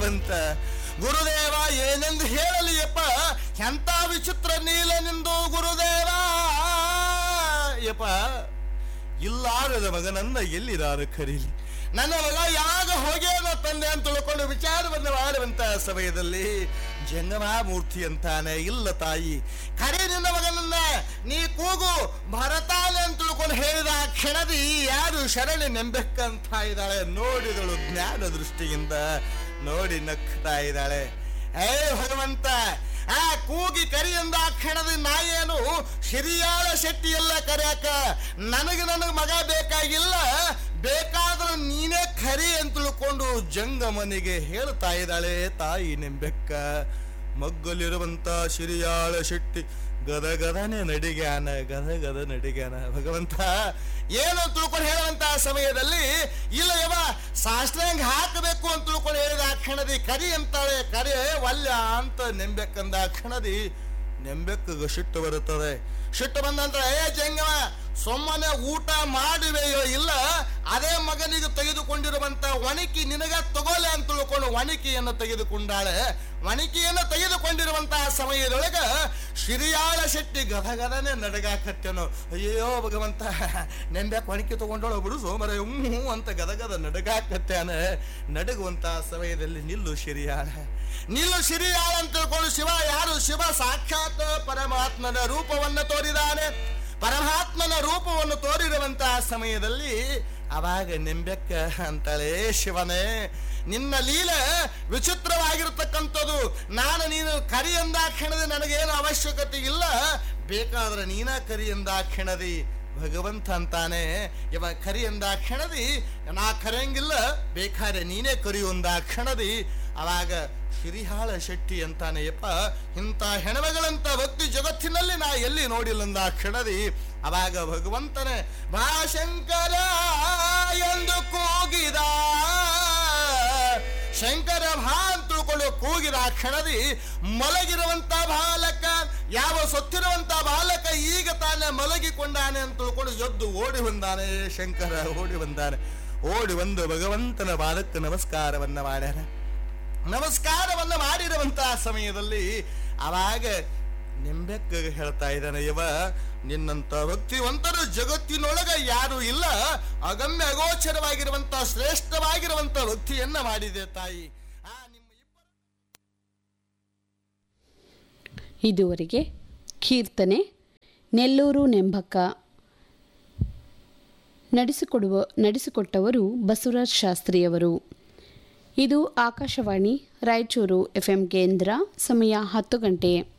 ಭಗವಂತ ಗುರುದೇವ ಏನೆಂದು ಹೇಳಲಿಯಪ್ಪ ಎಂತ ವಿಚಿತ್ರ ನೀಲನೆಂದು ಗುರುದೇವ ಯಪ್ಪ ಇಲ್ಲಾರದ ಮಗನನ್ನ ಎಲ್ಲಿರಾರು ಕರೀಲಿ ನನ್ನ ಮಗ ಯಾಗ ಹೋಗೇನೋ ತಂದೆ ಅಂತ ತಿಳ್ಕೊಂಡು ವಿಚಾರವನ್ನು ಮಾಡುವಂತ ಸಮಯದಲ್ಲಿ ಜಂಗಮ ಮೂರ್ತಿ ಅಂತಾನೆ ಇಲ್ಲ ತಾಯಿ ಕರೆ ನಿನ್ನ ಮಗನನ್ನ ನೀ ಕೂಗು ಭರತಾನೆ ಅಂತ ತಿಳ್ಕೊಂಡು ಹೇಳಿದ ಆ ಕ್ಷಣದಿ ಯಾರು ಶರಣಿ ನೆಂಬೆಕ್ಕಂತ ಇದ್ದಾಳೆ ನೋಡಿದಳು ಜ್ಞಾನ ದೃಷ್ಟಿಯಿಂದ ನೋಡಿ ನಗ್ತಾ ಇದ್ದಾಳೆ ಏ ಭಗವಂತ ಆ ಕೂಗಿ ಕರಿಯಂದ ಆ ಕ್ಷಣದ ನಾಯೇನು ಶಿರಿಯಾಳ ಶೆಟ್ಟಿ ಎಲ್ಲ ಕರೆಯಕ ನನಗೆ ನನಗೆ ಮಗ ಬೇಕಾಗಿಲ್ಲ ಬೇಕಾದ್ರೆ ನೀನೇ ಖರಿ ಅಂತ ತಿಳ್ಕೊಂಡು ಜಂಗಮನಿಗೆ ಹೇಳ್ತಾ ಇದ್ದಾಳೆ ತಾಯಿ ನೆಂಬೆಕ್ಕ ಮಗ್ಗಲಿರುವಂತ ಶಿರಿಯಾಳ ಶೆಟ್ಟಿ ಗದ ಗದನೆ ನಡಿಗ್ಯಾನ ಗದ ಗದ ನಡಿಗ್ಯಾನ ಭಗವಂತ ಏನು ಅಂತ ತಿಳ್ಕೊಂಡು ಹೇಳುವಂತ ಸಮಯದಲ್ಲಿ ಇಲ್ಲ ಯವ ಸಾಷ್ಟಾಂಗ ಹಾಕಬೇಕು ಅಂತ ತಿಳ್ಕೊಂಡು ಹೇಳಿದ ಆ ಕ್ಷಣದಿ ಕರಿ ಅಂತಾಳೆ ಕರೆ ವಲ್ಯ ಅಂತ ನೆಂಬೆಕ್ಕಂದ ಆ ಕ್ಷಣದಿ ನೆಂಬೆಕ್ಕಗ ಸಿಟ್ಟು ಬರುತ್ತದೆ ಸಿಟ್ಟು ಬಂದ ನಂತರ ಏ ಜಂಗಮ ಸುಮ್ಮನೆ ಊಟ ಮಾಡುವೆಯೋ ಇಲ್ಲ ಅದೇ ಮಗನಿಗೆ ತೆಗೆದುಕೊಂಡಿರುವಂತ ಒಣಕಿ ನಿನಗ ತಗೋಲೆ ಅಂತ ತಿಳ್ಕೊಂಡು ಒಣಕಿಯನ್ನು ತೆಗೆದುಕೊಂಡಾಳೆ ಒಣಕಿಯನ್ನು ತೆಗೆದುಕೊಂಡಿರುವಂತಹ ಸಮಯದೊಳಗ ಶಿರಿಯಾಳ ಶೆಟ್ಟಿ ಗದಗದನೆ ನಡಗಾಕತ್ತೇನೋ ಅಯ್ಯೋ ಭಗವಂತ ನೆಂಬ್ಯಾಕ ಒಣಕಿ ತಗೊಂಡೋಳು ಬಿಡು ಸೋಮರ ಹ್ಞೂ ಅಂತ ಗದಗದ ನಡಗಾಕತ್ತಾನೆ ನಡಗುವಂತಹ ಸಮಯದಲ್ಲಿ ನಿಲ್ಲು ಶಿರಿಯಾಳ ನಿಲ್ಲು ಶಿರಿಯಾಳ ಅಂತ ತಿಳ್ಕೊಂಡು ಶಿವ ಯಾರು ಶಿವ ಸಾಕ್ಷಾತ್ ಪರಮಾತ್ಮನ ರೂಪವನ್ನು ತೋರಿದಾನೆ ಪರಮಾತ್ಮನ ರೂಪವನ್ನು ತೋರಿರುವಂತಹ ಸಮಯದಲ್ಲಿ ಅವಾಗ ನೆಂಬೆಕ್ಕ ಅಂತಾಳೆ ಶಿವನೇ ನಿನ್ನ ಲೀಲೆ ವಿಚಿತ್ರವಾಗಿರತಕ್ಕಂಥದ್ದು ನಾನು ನೀನು ಕರಿ ಎಂದಾಕ್ಷಣದಿ ನನಗೇನು ಅವಶ್ಯಕತೆ ಇಲ್ಲ ಬೇಕಾದ್ರೆ ನೀನ ಕರಿ ಎಂದಾಕ್ಷಣದಿ ಭಗವಂತ ಅಂತಾನೆ ಇವ ಕರಿ ಎಂದಾಕ್ಷಣದಿ ನಾ ಕರೆಯಂಗಿಲ್ಲ ಬೇಕಾದ್ರೆ ನೀನೇ ಕರಿಯೊಂದ ಕ್ಷಣದಿ ಅವಾಗ ಶಿರಿಹಾಳ ಶೆಟ್ಟಿ ಅಂತಾನೆ ಯಪ್ಪ ಇಂಥ ಹೆಣವೆಗಳಂತ ಭಕ್ತಿ ಜಗತ್ತಿನಲ್ಲಿ ನಾ ಎಲ್ಲಿ ನೋಡಿಲ್ಲಂದ ಕ್ಷಣದಿ ಅವಾಗ ಭಗವಂತನೇ ಭಾಶಂಕರ ಎಂದು ಕೂಗಿದ ಶಂಕರ ಭಾ ಅಂತ ತಿಳ್ಕೊಂಡು ಕೂಗಿದ ಆ ಕ್ಷಣದಿ ಮಲಗಿರುವಂತ ಬಾಲಕ ಯಾವ ಸೊತ್ತಿರುವಂತ ಬಾಲಕ ಈಗ ತಾನೇ ಮಲಗಿಕೊಂಡಾನೆ ಅಂತ ತಿಳ್ಕೊಂಡು ಎದ್ದು ಓಡಿ ಬಂದಾನೆ ಶಂಕರ ಓಡಿ ಬಂದಾನೆ ಓಡಿ ಬಂದು ಭಗವಂತನ ಬಾಲಕ ನಮಸ್ಕಾರವನ್ನ ಮಾಡ್ಯಾರ ನಮಸ್ಕಾರವನ್ನ ಮಾಡಿರುವಂತಹ ಸಮಯದಲ್ಲಿ ಅವಾಗ ನಿಂಬೆಕ್ಕ ಹೇಳ್ತಾ ಇದ್ದಾನೆ ಇವ ನಿನ್ನಂತ ಭಕ್ತಿವಂತರು ಜಗತ್ತಿನೊಳಗ ಯಾರು ಇಲ್ಲ ಅಗಮ್ಯ ಅಗೋಚರವಾಗಿರುವಂತ ಶ್ರೇಷ್ಠವಾಗಿರುವಂತ ಭಕ್ತಿಯನ್ನ ಮಾಡಿದೆ ತಾಯಿ ಆ ನಿಮ್ಮ ಇಬ್ಬರ ಇದುವರೆಗೆ ಕೀರ್ತನೆ ನೆಲ್ಲೂರು ನೆಂಬಕ್ಕ ನಡೆಸಿಕೊಡುವ ನಡೆಸಿಕೊಟ್ಟವರು ಬಸವರಾಜ್ ಶಾಸ್ತ್ರಿಯವರು ಇದು ಆಕಾಶವಾಣಿ ರಾಯಚೂರು ಎಫ್ಎಂ ಕೇಂದ್ರ ಸಮಯ ಹತ್ತು ಗಂಟೆ